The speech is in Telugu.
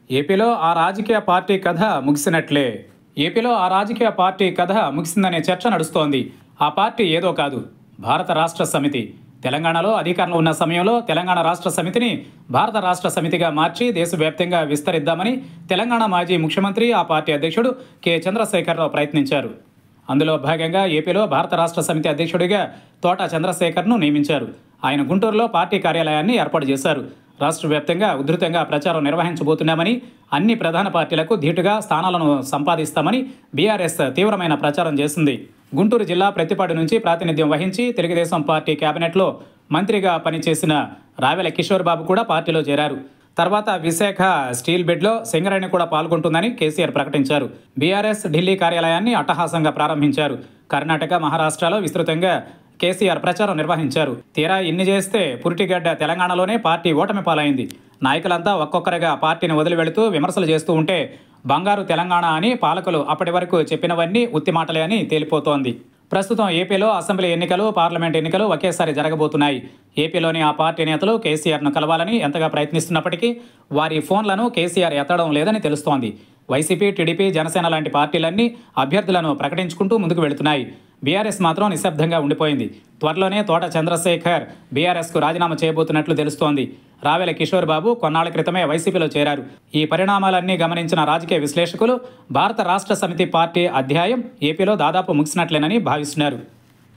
ఏపీలో ఆ రాజకీయ పార్టీ కథ ముగిసినట్లే ఏపీలో ఆ రాజకీయ పార్టీ కథ ముగిసిందనే చర్చ నడుస్తోంది ఆ పార్టీ ఏదో కాదు భారత రాష్ట్ర సమితి తెలంగాణలో అధికారంలో ఉన్న సమయంలో తెలంగాణ రాష్ట్ర సమితిని భారత రాష్ట్ర సమితిగా మార్చి దేశవ్యాప్తంగా విస్తరిద్దామని తెలంగాణ మాజీ ముఖ్యమంత్రి ఆ పార్టీ అధ్యక్షుడు కె చంద్రశేఖరరావు ప్రయత్నించారు అందులో భాగంగా ఏపీలో భారత రాష్ట్ర సమితి అధ్యక్షుడిగా తోట చంద్రశేఖర్ను నియమించారు ఆయన గుంటూరులో పార్టీ కార్యాలయాన్ని ఏర్పాటు చేశారు రాష్ట్ర వ్యాప్తంగా ఉధృతంగా ప్రచారం నిర్వహించబోతున్నామని అన్ని ప్రధాన పార్టీలకు ధీటుగా స్థానాలను సంపాదిస్తామని బీఆర్ఎస్ తీవ్రమైన ప్రచారం చేసింది గుంటూరు జిల్లా ప్రతిపాడు నుంచి ప్రాతినిధ్యం వహించి తెలుగుదేశం పార్టీ కేబినెట్లో మంత్రిగా పనిచేసిన రావెల కిషోర్ బాబు కూడా పార్టీలో చేరారు తర్వాత విశాఖ స్టీల్ బెడ్లో సింగరేణి కూడా పాల్గొంటుందని కేసీఆర్ ప్రకటించారు బీఆర్ఎస్ ఢిల్లీ కార్యాలయాన్ని అట్టహాసంగా ప్రారంభించారు కర్ణాటక మహారాష్ట్రలో విస్తృతంగా కేసీఆర్ ప్రచారం నిర్వహించారు తీరా ఇన్ని చేస్తే పురిటిగడ్డ తెలంగాణలోనే పార్టీ ఓటమి పాలైంది నాయకులంతా ఒక్కొక్కరిగా పార్టీని వదిలి వెళుతూ విమర్శలు చేస్తూ ఉంటే బంగారు తెలంగాణ అని పాలకులు అప్పటి వరకు చెప్పినవన్నీ ఉత్తి మాటలే అని తేలిపోతోంది ప్రస్తుతం ఏపీలో అసెంబ్లీ ఎన్నికలు పార్లమెంట్ ఎన్నికలు ఒకేసారి జరగబోతున్నాయి ఏపీలోని ఆ పార్టీ నేతలు కేసీఆర్ను కలవాలని ఎంతగా ప్రయత్నిస్తున్నప్పటికీ వారి ఫోన్లను కేసీఆర్ ఎత్తడం లేదని తెలుస్తోంది వైసీపీ టీడీపీ జనసేన లాంటి పార్టీలన్నీ అభ్యర్థులను ప్రకటించుకుంటూ ముందుకు వెళుతున్నాయి బీఆర్ఎస్ మాత్రం నిశ్శబ్దంగా ఉండిపోయింది త్వరలోనే తోట చంద్రశేఖర్ బీఆర్ఎస్కు రాజీనామా చేయబోతున్నట్లు తెలుస్తోంది రావెల కిషోర్ బాబు కొన్నాళ్ల క్రితమే వైసీపీలో చేరారు ఈ పరిణామాలన్నీ గమనించిన రాజకీయ విశ్లేషకులు భారత రాష్ట్ర సమితి పార్టీ అధ్యాయం ఏపీలో దాదాపు ముగిసినట్లేనని భావిస్తున్నారు